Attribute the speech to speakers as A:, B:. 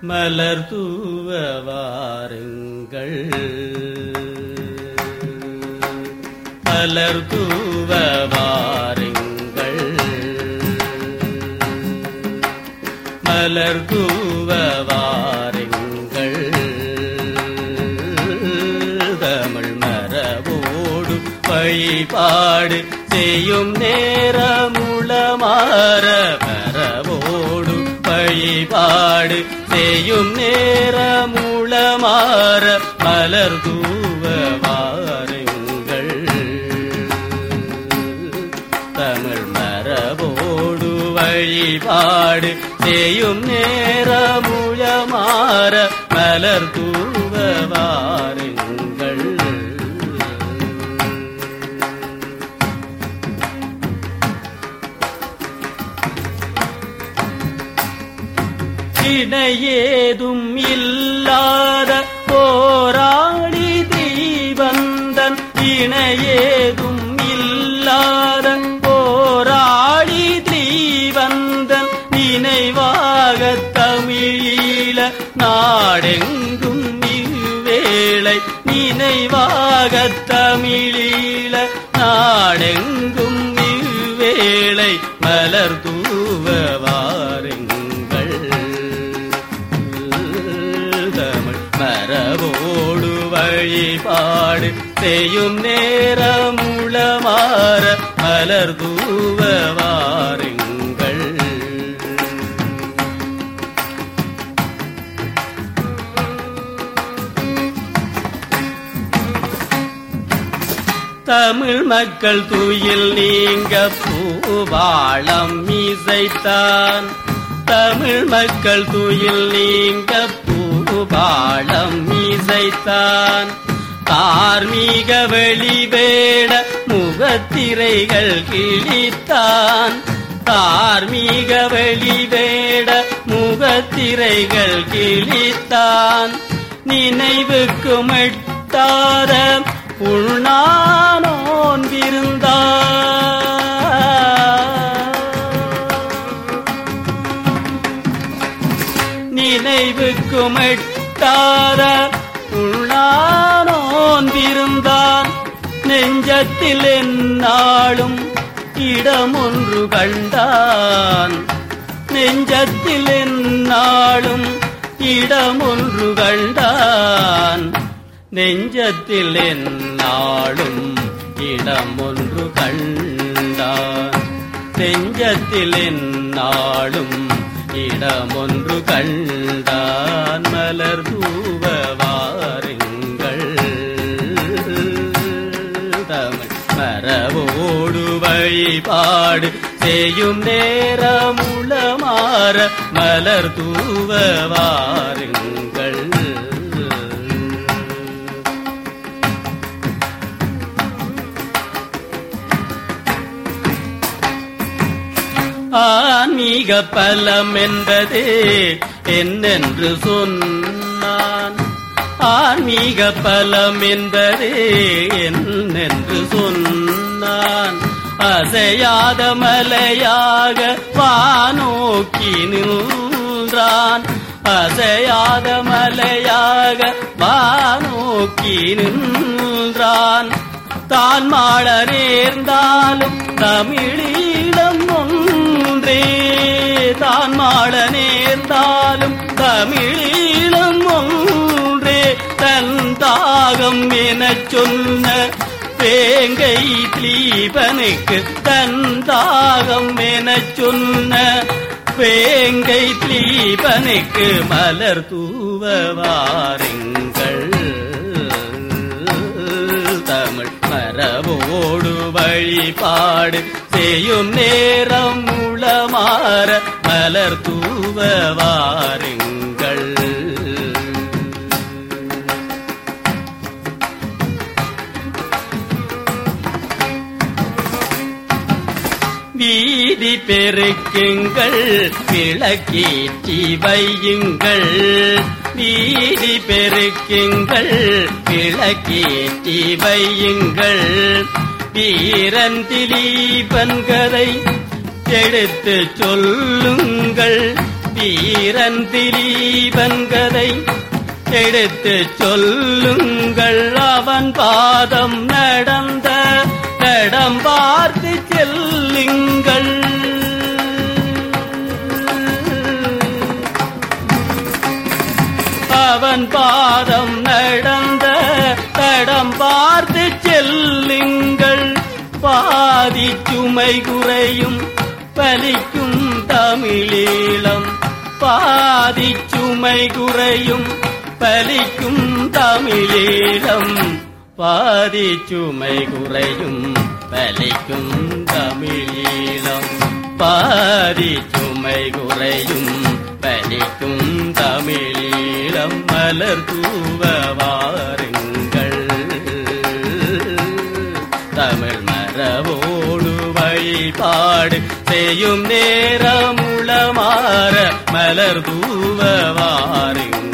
A: மலர் தூவ வாருங்கள் மலர் தூவ வாருங்கள் மலர் தூவ வாருங்கள் தமிழ் மரபோடு வழிபாடு செய்யும் நேரமுளமாற மரபோடு வழிபாடு செய்யும் நேரமுளமாற மலர் தூவ வாருங்கள் தமிழ் மரபோடு வழிபாடு செய்யும் நேரமுழமாற மலர் தூவ வாருங்கள் இணையேதும் இல்லாத போராளி தீவந்தன் இணையேதும் இல்லாத போராளி தீவந்தன் நினைவாக தமிழீழ நாடெங்கும் இவ்வேளை நினைவாக தமிழீழ நாடெங்கும் இவ்வேளை மலர் தூவ வாருங்கள் தமிழ் மரபோடு வழிபாடு செய்யும் நேரமுளமாற மலர் தூவ வாருங்கள் தமிழ் மக்கள் துயில் நீங்க பூவாளம் இசைத்தான் தமிழ் மக்கள் துயில் நீங்க பூபாளம் இசைத்தான் தார்மீக வெளிவேட முகத்திரைகள் கிழித்தான் தார்மீக வெளிவேட முகத்திரைகள் கிழித்தான் நினைவுக்கு மெட்டாத உள்நானோன் நினைவுக்கு மெட்டாத உள்நானோன் விருந்தான் நெஞ்சத்தில் என்னாலும் இடமொன்று கண்டான் நெஞ்சத்தில் என்னாலும் இடமொன்று கண்டான் நெஞ்சத்தில் என்னாலும் இடமொன்று கண்டான் நெஞ்சத்தில் என்னாலும் இடமொன்று கண்டான் மலர் தூவ வாருங்கள் தமிழ் மரபோடு வழிபாடு செய்யும் நேரமுளமாற மலர் தூவ வாருங்கள் ஆன்மீக பலம் என்பதே என்னென்று சொன்னான் ஆன்மீக பலம் என்பதே என்னென்று சொன்னான் அசையாத மலையாக வானோக்கி நின்றான் அசையாத மலையாக வானோக்கி நின்றான் தான் மாட நேர்ந்தாலும் தமிழீழம் ஒன்றே தான் மாட நேர்ந்தாலும் தமிழீழம் ஒன்றே தன் தாகம் எனச் சொன்ன வேங்கை தீபனுக்கு தன் தாகம் எனச் சொன்ன வேங்கை தீபனுக்கு மலர் தூவ வாருங்கள் தமிழ் மரபோடு வழிபாடு செய்யும் நேரம் உளமாற மலர் தூவ வாருங்கள் வீதி பெருக்குங்கள் விளக்கீற்றி வையுங்கள் வீதி பெருக்குங்கள் விளக்கீற்றி வையுங்கள் வீரன் திலீபன் கதை எடுத்து சொல்லுங்கள் தீரன் திலீபன் கதை எடுத்து சொல்லுங்கள் அவன் பாதம் நடந்த நடம் பார்த்து செல்லுங்கள் அவன் பாதம் நடந்த தடம் பார்த்து செல்லுங்கள் பாதி சுமை குறையும் பலிக்கும் தமிழீழம் பாதி சுமை குறையும் பலிக்கும் தமிழீழம் பாதி சுமை குறையும் பலிக்கும் தமிழீழம் பாதி சுமை குறையும் பலிக்கும் தமிழீழம் மலர் தூவ வாருங்கள் தமிழ் மரபோடு வழிபாடு செய்யும் நேரமுளமாற மலர் தூவ வாருங்கள்